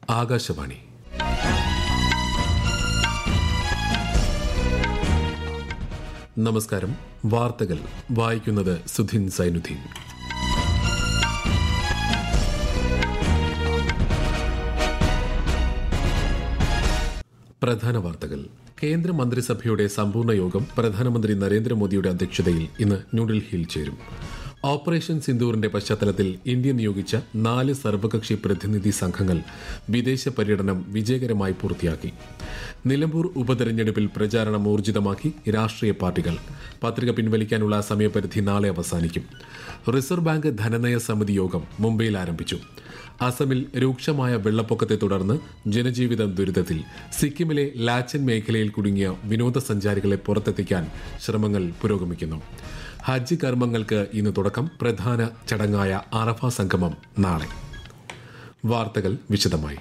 ആകാശവാണി നമസ്കാരം വാർത്തകൾ വായിക്കുന്നത് സുധിൻ സൈനുദ്ദീൻ പ്രധാന വാർത്തകൾ കേന്ദ്ര മന്ത്രിസഭയുടെ സമ്പൂർണ്ണ യോഗം പ്രധാനമന്ത്രി നരേന്ദ്രമോദിയുടെ അധ്യക്ഷതയിൽ ഇന്ന് ന്യൂഡൽഹിയിൽ ചേരും ഓപ്പറേഷൻ സിന്ദൂറിന്റെ പശ്ചാത്തലത്തിൽ ഇന്ത്യ നിയോഗിച്ച നാല് സർവകക്ഷി പ്രതിനിധി സംഘങ്ങൾ വിദേശ പര്യടനം വിജയകരമായി പൂർത്തിയാക്കി നിലമ്പൂർ ഉപതെരഞ്ഞെടുപ്പിൽ പ്രചാരണം ഊർജിതമാക്കി രാഷ്ട്രീയ പാർട്ടികൾ പത്രിക പിൻവലിക്കാനുള്ള സമയപരിധി നാളെ അവസാനിക്കും റിസർവ് ബാങ്ക് ധനനയ സമിതി യോഗം മുംബൈയിൽ ആരംഭിച്ചു അസമിൽ രൂക്ഷമായ വെള്ളപ്പൊക്കത്തെ തുടർന്ന് ജനജീവിതം ദുരിതത്തിൽ സിക്കിമിലെ ലാച്ചൻ മേഖലയിൽ കുടുങ്ങിയ വിനോദസഞ്ചാരികളെ പുറത്തെത്തിക്കാൻ ശ്രമങ്ങൾ പുരോഗമിക്കുന്നു ഹജ്ജ് കർമ്മങ്ങൾക്ക് ഇന്ന് തുടക്കം പ്രധാന ചടങ്ങായ അറഫ സംഗമം നാളെ വാർത്തകൾ വിശദമായി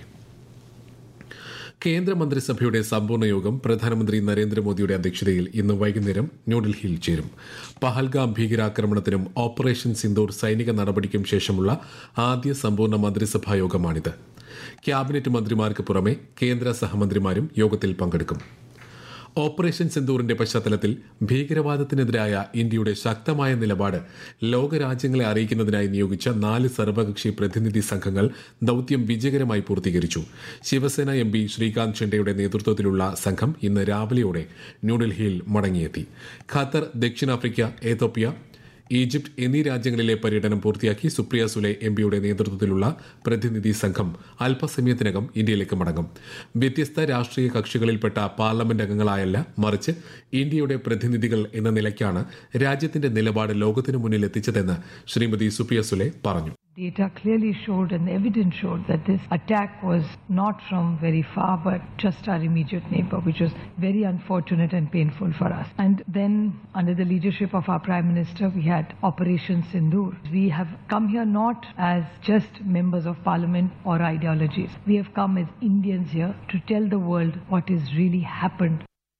കേന്ദ്രമന്ത്രിസഭയുടെ സമ്പൂർണ്ണ യോഗം പ്രധാനമന്ത്രി നരേന്ദ്രമോദിയുടെ അധ്യക്ഷതയിൽ ഇന്ന് വൈകുന്നേരം ന്യൂഡൽഹിയിൽ ചേരും പഹൽഗാം ഭീകരാക്രമണത്തിനും ഓപ്പറേഷൻ സിന്ദൂർ സൈനിക നടപടിക്കും ശേഷമുള്ള ആദ്യ സമ്പൂർണ്ണ മന്ത്രിസഭാ യോഗമാണിത് ക്യാബിനറ്റ് മന്ത്രിമാർക്ക് പുറമെ കേന്ദ്ര സഹമന്ത്രിമാരും യോഗത്തിൽ പങ്കെടുക്കും ഓപ്പറേഷൻ സിന്ദൂറിന്റെ പശ്ചാത്തലത്തിൽ ഭീകരവാദത്തിനെതിരായ ഇന്ത്യയുടെ ശക്തമായ നിലപാട് ലോകരാജ്യങ്ങളെ അറിയിക്കുന്നതിനായി നിയോഗിച്ച നാല് സർവകക്ഷി പ്രതിനിധി സംഘങ്ങൾ ദൌത്യം വിജയകരമായി പൂർത്തീകരിച്ചു ശിവസേന എം പി ശ്രീകാന്ത് ഷെണ്ടയുടെ നേതൃത്വത്തിലുള്ള സംഘം ഇന്ന് രാവിലെയോടെ ന്യൂഡൽഹിയിൽ മടങ്ങിയെത്തി ഖത്തർ ദക്ഷിണാഫ്രിക്ക ഏതോപ്യ ഈജിപ്ത് എന്നീ രാജ്യങ്ങളിലെ പര്യടനം പൂർത്തിയാക്കി സുപ്രിയ സുലെ എം പിയുടെ നേതൃത്വത്തിലുള്ള പ്രതിനിധി സംഘം അല്പസമയത്തിനകം ഇന്ത്യയിലേക്ക് മടങ്ങും വ്യത്യസ്ത രാഷ്ട്രീയ കക്ഷികളിൽപ്പെട്ട പാർലമെന്റ് അംഗങ്ങളായല്ല മറിച്ച് ഇന്ത്യയുടെ പ്രതിനിധികൾ എന്ന നിലയ്ക്കാണ് രാജ്യത്തിന്റെ നിലപാട് ലോകത്തിനു മുന്നിൽ എത്തിച്ചതെന്ന് ശ്രീമതി സുപ്രിയ സുലെ പറഞ്ഞു Data clearly showed and evidence showed that this attack was not from very far but just our immediate neighbor, which was very unfortunate and painful for us. And then, under the leadership of our Prime Minister, we had Operation Sindoor. We have come here not as just members of parliament or ideologies. We have come as Indians here to tell the world what has really happened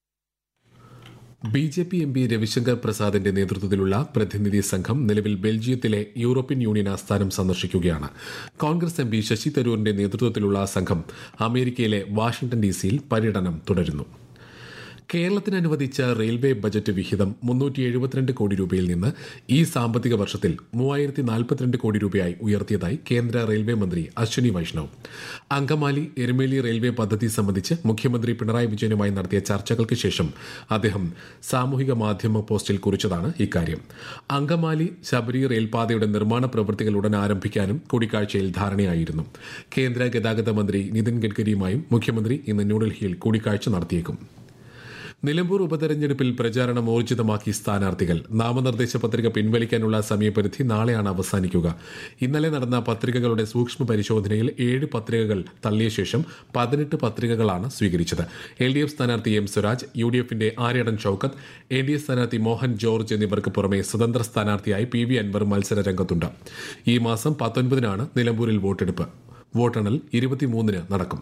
B J P M P Ravishankar പ്രസാദിന്റെ നേതൃത്വത്തിലുള്ള പ്രതിനിധി സംഘം നിലവിൽ ബെൽജിയത്തിലെ European union ആസ്ഥാനം സന്ദർശിക്കുകയാണ് Congress M P Shashi തരൂരിന്റെ നേതൃത്വത്തിലുള്ള സംഘം അമേരിക്കയിലെ വാഷിംഗ്ടൺ ഡി സിയിൽ പര്യടനം തുടരുന്നു കേരളത്തിന് അനുവദിച്ച റെയിൽവേ ബജറ്റ് വിഹിതം മുന്നൂറ്റി എഴുപത്തിരണ്ട് കോടി രൂപയിൽ നിന്ന് ഈ സാമ്പത്തിക വർഷത്തിൽ മൂവായിരത്തി നാൽപ്പത്തിരണ്ട് കോടി രൂപയായി ഉയർത്തിയതായി കേന്ദ്ര റെയിൽവേ മന്ത്രി അശ്വിനി വൈഷ്ണവ് അങ്കമാലി എരുമേലി റെയിൽവേ പദ്ധതി സംബന്ധിച്ച് മുഖ്യമന്ത്രി പിണറായി വിജയനുമായി നടത്തിയ ചർച്ചകൾക്ക് ശേഷം അദ്ദേഹം സാമൂഹിക മാധ്യമ പോസ്റ്റിൽ കുറിച്ചതാണ് ഇക്കാര്യം അങ്കമാലി ശബരി റെയിൽപാതയുടെ നിർമ്മാണ പ്രവൃത്തികൾ ഉടൻ ആരംഭിക്കാനും കൂടിക്കാഴ്ചയിൽ ധാരണയായിരുന്നു കേന്ദ്ര ഗതാഗത മന്ത്രി നിതിൻ ഗഡ്കരിയുമായും മുഖ്യമന്ത്രി ഇന്ന് ന്യൂഡൽഹിയിൽ കൂടിക്കാഴ്ച നടത്തിയേക്കും നിലമ്പൂർ ഉപതെരഞ്ഞെടുപ്പിൽ പ്രചാരണം ഊർജിതമാക്കി സ്ഥാനാർത്ഥികൾ നാമനിർദ്ദേശ പത്രിക പിൻവലിക്കാനുള്ള സമയപരിധി നാളെയാണ് അവസാനിക്കുക ഇന്നലെ നടന്ന പത്രികകളുടെ സൂക്ഷ്മ പരിശോധനയിൽ ഏഴ് പത്രികകൾ തള്ളിയ ശേഷം പതിനെട്ട് പത്രികകളാണ് സ്വീകരിച്ചത് എൽ ഡി എഫ് സ്ഥാനാർത്ഥി എം സ്വരാജ് യു ഡി എഫിന്റെ Aryadan Shoukath N D A സ്ഥാനാർത്ഥി മോഹൻ ജോർജ് എന്നിവർക്ക് പുറമെ സ്വതന്ത്ര സ്ഥാനാർത്ഥിയായി പി വി അൻവർ മത്സര രംഗത്തുണ്ട് ഈ മാസം പത്തൊൻപതിനാണ് നിലമ്പൂരിൽ വോട്ടെടുപ്പ് വോട്ടെണ്ണൽ ഇരുപത്തിമൂന്നിന് നടക്കും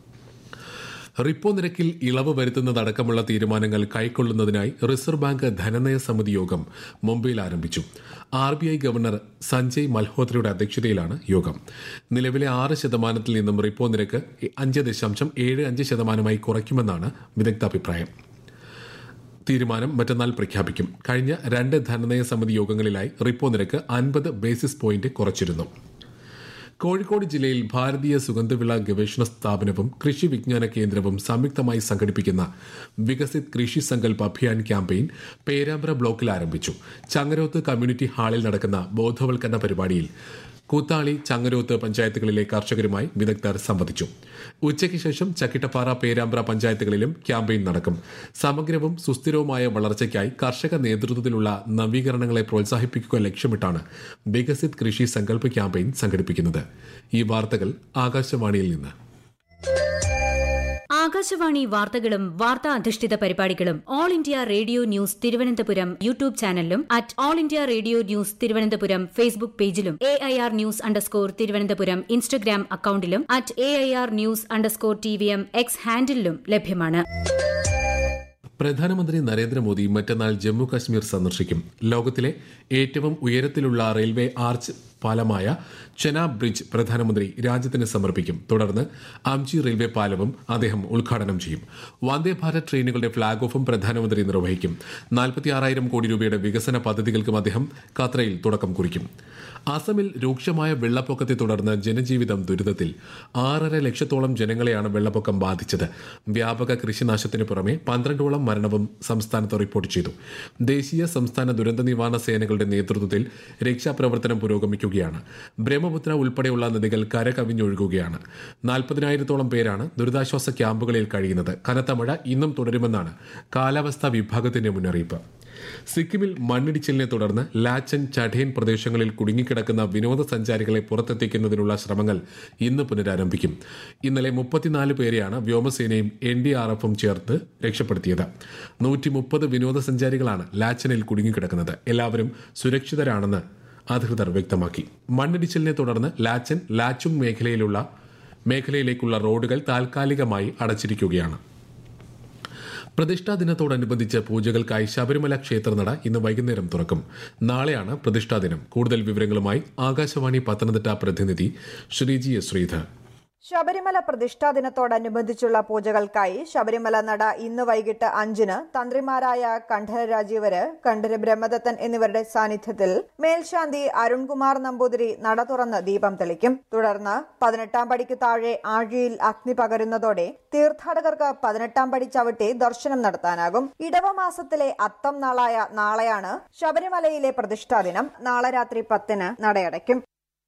റിപ്പോ നിരക്കിൽ ഇളവ് വരുത്തുന്നതടക്കമുള്ള തീരുമാനങ്ങൾ കൈക്കൊള്ളുന്നതിനായി റിസർവ് ബാങ്ക് ധനനയ സമിതി യോഗം മുംബൈയിൽ ആരംഭിച്ചു R B I governor Sanjay മൽഹോത്രയുടെ അധ്യക്ഷതയിലാണ് യോഗം നിലവിലെ ആറ് ശതമാനത്തിൽ നിന്നും റിപ്പോ നിരക്ക് അഞ്ച് ദശാംശം ഏഴ് അഞ്ച് ശതമാനമായി കുറയ്ക്കുമെന്നാണ് വിദഗ്ധ അഭിപ്രായം തീരുമാനം മറ്റന്നാൾ പ്രഖ്യാപിക്കും കഴിഞ്ഞ രണ്ട് ധനനയ സമിതി യോഗങ്ങളിലായി റിപ്പോ നിരക്ക് അൻപത് ബേസിസ് പോയിന്റ് കുറച്ചിരുന്നു കോഴിക്കോട് ജില്ലയിൽ ഭാരതീയ സുഗന്ധവിള ഗവേഷണ സ്ഥാപനവും കൃഷി വിജ്ഞാന കേന്ദ്രവും സംയുക്തമായി സംഘടിപ്പിക്കുന്ന വികസിത് കൃഷി സങ്കല്പ് അഭിയാൻ ക്യാമ്പയിൻ പേരാമ്പ്ര ബ്ലോക്കിൽ ആരംഭിച്ചു ചങ്ങരോത്ത് കമ്മ്യൂണിറ്റി ഹാളിൽ നടക്കുന്ന ബോധവൽക്കരണ പരിപാടിയിൽ കൂത്താളി ചങ്ങരോത്ത് പഞ്ചായത്തുകളിലെ കർഷകരുമായി വിദഗ്ധർ സംവദിച്ചു ഉച്ചയ്ക്ക് ശേഷം ചക്കിട്ടപ്പാറ പേരാമ്പ്ര പഞ്ചായത്തുകളിലും ക്യാമ്പയിൻ നടക്കും സമഗ്രവും സുസ്ഥിരവുമായ വളർച്ചയ്ക്കായി കർഷക നേതൃത്വത്തിലുള്ള നവീകരണങ്ങളെ പ്രോത്സാഹിപ്പിക്കുക ലക്ഷ്യമിട്ടാണ് വികസിത് കൃഷി സങ്കല്പ് ക്യാമ്പയിൻ സംഘടിപ്പിക്കുന്നത് ഈ വാർത്തകൾ ആകാശവാണിയിൽ നിന്ന് ആകാശവാണി വാർത്തകളും വാർത്താ അധിഷ്ഠിത പരിപാടികളും all India radio news Thiruvananthapuram YouTube ചാനലിലും at all India radio news Thiruvananthapuram Facebook പേജിലും A I R news underscore Thiruvananthapuram Instagram അക്കൌണ്ടിലും at A I R news underscore T V M X ഹാൻഡിലും ലഭ്യമാണ് പ്രധാനമന്ത്രി നരേന്ദ്രമോദി മറ്റന്നാൾ ജമ്മു കാശ്മീർ സന്ദർശിക്കും ലോകത്തിലെ ഏറ്റവും ഉയരത്തിലുള്ള റെയിൽവേ ആർച്ച് പാലമായ ചെനാബ് ബ്രിഡ്ജ് പ്രധാനമന്ത്രി രാജ്യത്തിന് സമർപ്പിക്കും തുടർന്ന് അംജി റെയിൽവേ പാലവും അദ്ദേഹം ഉദ്ഘാടനം ചെയ്യും വന്ദേ ഭാരത് ട്രെയിനുകളുടെ ഫ്ളാഗ് ഓഫും പ്രധാനമന്ത്രി നിർവഹിക്കും നാൽപ്പത്തിയാറായിരം കോടി രൂപയുടെ വികസന പദ്ധതികൾക്കും അദ്ദേഹം ഖത്രയിൽ തുടക്കം കുറിക്കും അസമിൽ രൂക്ഷമായ വെള്ളപ്പൊക്കത്തെ തുടർന്ന് ജനജീവിതം ദുരിതത്തിൽ ആറര ലക്ഷത്തോളം ജനങ്ങളെയാണ് വെള്ളപ്പൊക്കം ബാധിച്ചത് വ്യാപക കൃഷിനാശത്തിന് പുറമെ പന്ത്രണ്ടോളം മരണവും സംസ്ഥാനത്ത് റിപ്പോർട്ട് ചെയ്തു ദേശീയ സംസ്ഥാന ദുരന്ത നിവാരണ സേനകളുടെ നേതൃത്വത്തിൽ രക്ഷാപ്രവർത്തനം പുരോഗമിക്കുകയാണ് ബ്രഹ്മപുത്ര ഉൾപ്പെടെയുള്ള നദികൾ കരകവിഞ്ഞൊഴുകുകയാണ് നാൽപ്പതിനായിരത്തോളം പേരാണ് ദുരിതാശ്വാസ ക്യാമ്പുകളിൽ കഴിയുന്നത് കനത്ത മഴ ഇന്നും തുടരുമെന്നാണ് കാലാവസ്ഥാ വിഭാഗത്തിന്റെ മുന്നറിയിപ്പ് സിക്കിമിൽ മണ്ണിടിച്ചിലിനെ തുടർന്ന് ലാച്ചൻ ചഠേൻ പ്രദേശങ്ങളിൽ കുടുങ്ങിക്കിടക്കുന്ന വിനോദസഞ്ചാരികളെ പുറത്തെത്തിക്കുന്നതിനുള്ള ശ്രമങ്ങൾ ഇന്ന് പുനരാരംഭിക്കും ഇന്നലെ മുപ്പത്തിനാല് പേരെയാണ് വ്യോമസേനയും എൻ ഡി ആർ എഫും ചേർത്ത് രക്ഷപ്പെടുത്തിയത് നൂറ്റി മുപ്പത് വിനോദസഞ്ചാരികളാണ് ലാച്ചനിൽ കുടുങ്ങിക്കിടക്കുന്നത് എല്ലാവരും സുരക്ഷിതരാണെന്ന് അധികൃതർ വ്യക്തമാക്കി മണ്ണിടിച്ചിലിനെ തുടർന്ന് ലാച്ചൻ ലാച്ചുങ് മേഖലയിലുള്ള മേഖലയിലേക്കുള്ള റോഡുകൾ താൽക്കാലികമായി അടച്ചിരിക്കുകയാണ് പ്രതിഷ്ഠാ ദിനത്തോടനുബന്ധിച്ച് പൂജകൾക്കായി ശബരിമല ക്ഷേത്രനട ഇന്ന് വൈകുന്നേരം തുറക്കും നാളെയാണ് പ്രതിഷ്ഠാ ദിനം കൂടുതൽ വിവരങ്ങളുമായി ആകാശവാണി പത്തനംതിട്ട പ്രതിനിധി ശ്രീജി എസ് ശ്രീധർ ശബരിമല പ്രതിഷ്ഠാ ദിനത്തോടനുബന്ധിച്ചുള്ള പൂജകൾക്കായി ശബരിമല നട ഇന്ന് വൈകിട്ട് അഞ്ചിന് തന്ത്രിമാരായ കണ്ഠര രാജീവര് കണ്ഠര ബ്രഹ്മദത്തൻ എന്നിവരുടെ സാന്നിധ്യത്തിൽ മേൽശാന്തി അരുൺകുമാർ നമ്പൂതിരി നട തുറന്ന് ദീപം തെളിക്കും തുടർന്ന് പതിനെട്ടാം പടിക്ക് താഴെ ആഴിയിൽ അഗ്നി പകരുന്നതോടെ തീർത്ഥാടകർക്ക് പതിനെട്ടാം പടി ചവിട്ടി ദർശനം നടത്താനാകും ഇടവമാസത്തിലെ അത്തം നാളായ നാളെയാണ് ശബരിമലയിലെ പ്രതിഷ്ഠാ ദിനം നാളെ രാത്രി പത്തിന് നടയടയ്ക്കും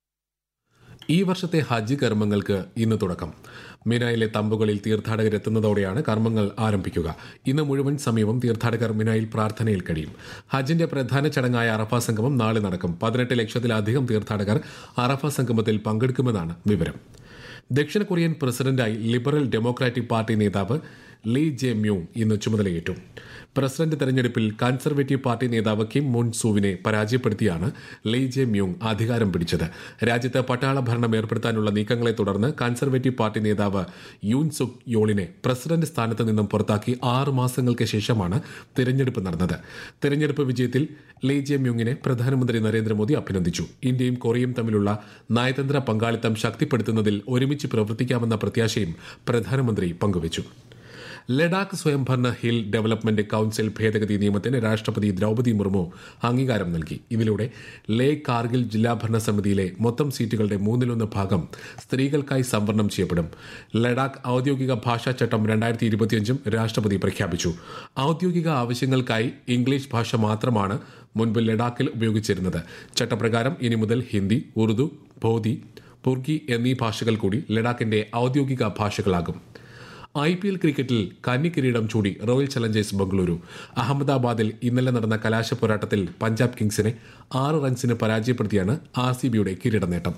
ഈ വർഷത്തെ ഹജ്ജ് കർമ്മങ്ങൾക്ക് ഇന്ന് തുടക്കം മിനായിലെ തമ്പുകളിൽ തീർത്ഥാടകരെത്തുന്നതോടെയാണ് കർമ്മങ്ങൾ ആരംഭിക്കുക ഇന്ന് മുഴുവൻ സമയവും തീർത്ഥാടകർ മിനായിൽ പ്രാർത്ഥനയിൽ കഴിയും ഹജ്ജിന്റെ പ്രധാന ചടങ്ങായ അറഫ സംഗമം നാളെ നടക്കും പതിനെട്ട് ലക്ഷത്തിലധികം തീർത്ഥാടകർ അറഫ സംഗമത്തിൽ പങ്കെടുക്കുമെന്നാണ് വിവരം ദക്ഷിണ കൊറിയൻ പ്രസിഡന്റായി ലിബറൽ ഡെമോക്രാറ്റിക് പാർട്ടി നേതാവ് ലീ ജെ മ്യൂ ഇന്ന് ചുമതലയേറ്റു പ്രസിഡന്റ് തെരഞ്ഞെടുപ്പിൽ കൺസർവേറ്റീവ് പാർട്ടി നേതാവ് കിം മുൻ സൂവിനെ പരാജയപ്പെടുത്തിയാണ് ലീ ജെ മ്യൂങ് അധികാരം പിടിച്ചത് രാജ്യത്ത് പട്ടാള ഭരണം ഏർപ്പെടുത്താനുള്ള നീക്കങ്ങളെ തുടർന്ന് കൺസർവേറ്റീവ് പാർട്ടി നേതാവ് യൂൻ സുക് യോളിനെ പ്രസിഡന്റ് സ്ഥാനത്ത് നിന്നും പുറത്താക്കി ആറ് മാസങ്ങൾക്ക് ശേഷമാണ് തിരഞ്ഞെടുപ്പ് നടന്നത് തിരഞ്ഞെടുപ്പ് വിജയത്തിൽ ലീ ജെ മ്യൂങ്ങിനെ പ്രധാനമന്ത്രി നരേന്ദ്രമോദി അഭിനന്ദിച്ചു ഇന്ത്യയും കൊറിയയും തമ്മിലുള്ള നയതന്ത്ര പങ്കാളിത്തം ശക്തിപ്പെടുത്തുന്നതിൽ ഒരുമിച്ച് പ്രവർത്തിക്കാമെന്ന പ്രത്യാശയും പ്രധാനമന്ത്രി പങ്കുവച്ചു ലഡാക്ക് സ്വയംഭരണ ഹിൽ ഡെവലപ്മെന്റ് കൌൺസിൽ ഭേദഗതി നിയമത്തിന് രാഷ്ട്രപതി ദ്രൌപതി മുർമു അംഗീകാരം നൽകി ഇതിലൂടെ ലേ കാർഗിൽ ജില്ലാ ഭരണ സമിതിയിലെ മൊത്തം സീറ്റുകളുടെ മൂന്നിലൊന്ന് ഭാഗം സ്ത്രീകൾക്കായി സംവരണം ചെയ്യപ്പെടും ലഡാക്ക് ഔദ്യോഗിക ഭാഷാ ചട്ടം രണ്ടായിരത്തി ഇരുപത്തിയഞ്ചും രാഷ്ട്രപതി പ്രഖ്യാപിച്ചു ഔദ്യോഗിക ആവശ്യങ്ങൾക്കായി ഇംഗ്ലീഷ് ഭാഷ മാത്രമാണ് മുൻപ് ലഡാക്കിൽ ഉപയോഗിച്ചിരുന്നത് ചട്ടപ്രകാരം ഇനി മുതൽ ഹിന്ദി ഉറുദു ബോധി പുർഗി എന്നീ ഭാഷകൾ കൂടി ലഡാക്കിന്റെ ഔദ്യോഗിക ഭാഷകളാകും ഐ പി എൽ ക്രിക്കറ്റിൽ കന്നി കിരീടം ചൂടി റോയൽ ചലഞ്ചേഴ്സ് ബംഗളൂരു അഹമ്മദാബാദിൽ ഇന്നലെ നടന്ന കലാശ പോരാട്ടത്തിൽ പഞ്ചാബ് കിങ്സിനെ ആറ് റൺസിന് പരാജയപ്പെടുത്തിയാണ് ആർ സി ബിയുടെ കിരീട നേട്ടം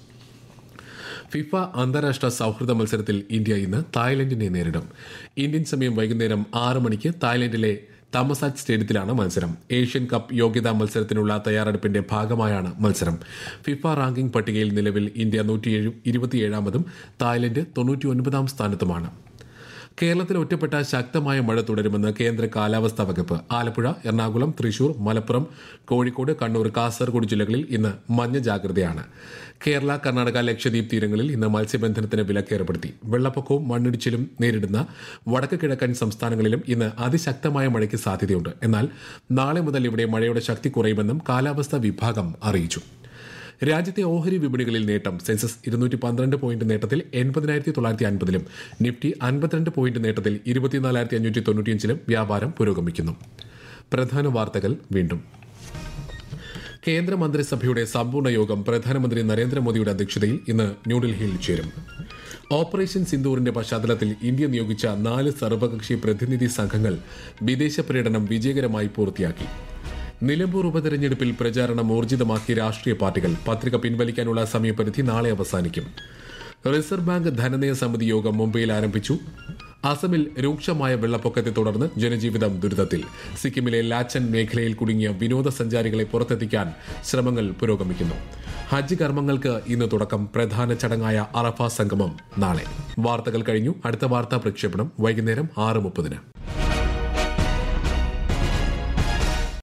ഫിഫ അന്താരാഷ്ട്ര സൌഹൃദ മത്സരത്തിൽ ഇന്ത്യ ഇന്ന് തായ്ലൻഡിനെ നേരിടും ഇന്ത്യൻ സമയം വൈകുന്നേരം ആറ് മണിക്ക് തായ്ലൻഡിലെ തമസാറ്റ് സ്റ്റേഡിയത്തിലാണ് മത്സരം ഏഷ്യൻ കപ്പ് യോഗ്യതാ മത്സരത്തിനുള്ള തയ്യാറെടുപ്പിന്റെ ഭാഗമായാണ് മത്സരം ഫിഫ റാങ്കിംഗ് പട്ടികയിൽ നിലവിൽ ഇന്ത്യ നൂറ്റി ഇരുപത്തിയേഴാമതും തായ്ലൻഡ് തൊണ്ണൂറ്റിയൊൻപതാം സ്ഥാനത്തുമാണ് കേരളത്തിൽ ഒറ്റപ്പെട്ട ശക്തമായ മഴ തുടരുമെന്ന് കേന്ദ്ര കാലാവസ്ഥാ വകുപ്പ് ആലപ്പുഴ എറണാകുളം തൃശൂർ മലപ്പുറം കോഴിക്കോട് കണ്ണൂർ കാസർഗോഡ് ജില്ലകളിൽ ഇന്ന് മഞ്ഞ ജാഗ്രതയാണ് കേരള കർണാടക ലക്ഷദ്വീപ് തീരങ്ങളിൽ ഇന്ന് മത്സ്യബന്ധനത്തിന് വിലക്ക് ഏർപ്പെടുത്തി വെള്ളപ്പൊക്കവും മണ്ണിടിച്ചിലും നേരിടുന്ന വടക്ക് കിഴക്കൻ സംസ്ഥാനങ്ങളിലും ഇന്ന് അതിശക്തമായ മഴയ്ക്ക് സാധ്യതയുണ്ട് എന്നാൽ നാളെ മുതൽ ഇവിടെ മഴയുടെ ശക്തി കുറയുമെന്നും കാലാവസ്ഥാ വിഭാഗം അറിയിച്ചു രാജ്യത്തെ ഓഹരി വിപണികളിൽ നേട്ടം സെൻസസ് ഇരുന്നൂറ്റി പന്ത്രണ്ട് പോയിന്റ് നേട്ടത്തിൽ എൺപതിനായിരത്തി തൊള്ളായിരത്തി അൻപതിലും നിഫ്റ്റി അൻപത്തിരണ്ട് പോയിന്റ് നേട്ടത്തിൽ ഇരുപത്തിനാലായിരത്തി അഞ്ഞൂറ്റി തൊണ്ണൂറ്റിയഞ്ചിലും വ്യാപാരം പുരോഗമിക്കുന്നു പ്രധാന വാർത്തകൾ വീണ്ടും കേന്ദ്രമന്ത്രിസഭയുടെ സമ്പൂർണ്ണ യോഗം പ്രധാനമന്ത്രി നരേന്ദ്രമോദിയുടെ അധ്യക്ഷതയിൽ ഇന്ന് ന്യൂഡൽഹിയിൽ ചേരും ഓപ്പറേഷൻ സിന്ദൂറിന്റെ പശ്ചാത്തലത്തിൽ ഇന്ത്യ നിയോഗിച്ച നാല് സർവകക്ഷി പ്രതിനിധി സംഘങ്ങൾ വിദേശ പര്യടനം വിജയകരമായി പൂർത്തിയാക്കി നിലമ്പൂർ ഉപതെരഞ്ഞെടുപ്പിൽ പ്രചാരണം ഊർജിതമാക്കി രാഷ്ട്രീയ പാർട്ടികൾ പത്രിക പിൻവലിക്കാനുള്ള സമയപരിധി നാളെ അവസാനിക്കും റിസർവ് ബാങ്ക് ധനനയ സമിതി യോഗം മുംബൈയിൽ ആരംഭിച്ചു അസമിൽ രൂക്ഷമായ വെള്ളപ്പൊക്കത്തെ തുടർന്ന് ജനജീവിതം ദുരിതത്തിൽ സിക്കിമിലെ ലാച്ചൻ മേഖലയിൽ കുടുങ്ങിയ വിനോദസഞ്ചാരികളെ പുറത്തെത്തിക്കാൻ ശ്രമങ്ങൾ പുരോഗമിക്കുന്നു ഹജ്ജ് കർമ്മങ്ങൾക്ക് ഇന്ന് തുടക്കം പ്രധാന ചടങ്ങായ അറഫ സംഗമം നാളെ വാർത്തകൾ കഴിഞ്ഞു അടുത്ത വാർത്താ പ്രക്ഷേപണം വൈകുന്നേരം ആറ് മുപ്പതിന്